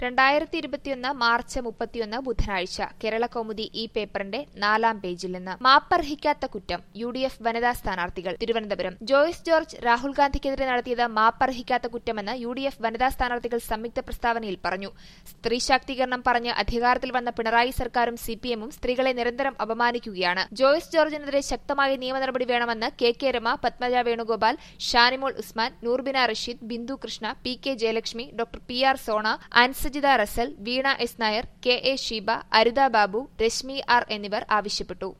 രണ്ടായിരത്തി ഇരുപത്തിയൊന്ന് മാർച്ച് മുപ്പത്തിയൊന്ന് ബുധനാഴ്ച കേരള കൗമുദി ഈ പേപ്പറിന്റെ നാലാം പേജിൽ നിന്ന് മാപ്പർഹിക്കാത്ത കുറ്റം യു ഡി എഫ് വനിതാ സ്ഥാനാർത്ഥികൾ തിരുവനന്തപുരം ജോയ്സ് ജോർജ് രാഹുൽ ഗാന്ധിക്കെതിരെ നടത്തിയത് മാപ്പർഹിക്കാത്ത കുറ്റമെന്ന് യു ഡി എഫ് വനിതാ സ്ഥാനാർത്ഥികൾ സംയുക്ത പ്രസ്താവനയിൽ പറഞ്ഞു സ്ത്രീ ശാക്തീകരണം പറഞ്ഞ് അധികാരത്തിൽ വന്ന പിണറായി സർക്കാരും സിപിഎമ്മും സ്ത്രീകളെ നിരന്തരം അപമാനിക്കുകയാണ് ജോയ്സ് ജോർജിനെതിരെ ശക്തമായ നിയമ നടപടി വേണമെന്ന് K K Rema Padmaja Venugopal Shanimol Usman Noorbina Rasheed Bindu Krishna P K Jayalakshmi doctor P R Sona Ansajitha Russel Veena S Nair K A Sheeba Arutha Babu Reshmi R എന്നിവർ ആവശ്യപ്പെട്ടു